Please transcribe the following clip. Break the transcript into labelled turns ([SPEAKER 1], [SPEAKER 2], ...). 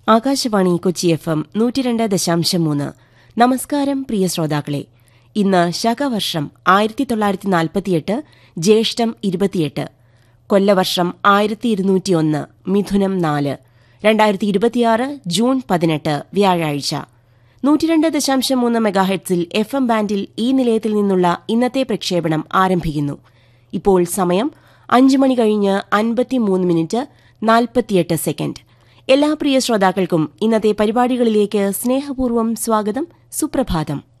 [SPEAKER 1] Akashvani Kochi F M നൂറ്റിരണ്ട് ദശാംശം മൂന്ന് നമസ്കാരം പ്രിയ ശ്രോതാക്കളെ ഇന്ന് ശകവർഷം ആയിരത്തി തൊള്ളായിരത്തി നാൽപ്പത്തിയെട്ട് ജ്യേഷ്ഠം ഇരുപത്തിയെട്ട് കൊല്ലവർഷം ആയിരത്തി ഇരുന്നൂറ്റിയൊന്ന് മിഥുനം നാല് രണ്ടായിരത്തി ഇരുപത്തിയാറ് ജൂൺ പതിനെട്ട് വ്യാഴാഴ്ച നൂറ്റിരണ്ട് ദശാംശം മൂന്ന് മെഗാഹെഡ്സിൽ എഫ് എം ബാൻഡിൽ ഈ നിലയത്തിൽ നിന്നുള്ള ഇന്നത്തെ പ്രക്ഷേപണം ആരംഭിക്കുന്നു ഇപ്പോൾ സമയം അഞ്ച് മണി കഴിഞ്ഞ് അൻപത്തിമൂന്ന് മിനിറ്റ് നാൽപ്പത്തിയെട്ട് സെക്കൻഡ് എല്ലാ പ്രിയ ശ്രോതാക്കൾക്കും ഇന്നത്തെ പരിപാടികളിലേക്ക് സ്നേഹപൂർവ്വം സ്വാഗതം സുപ്രഭാതം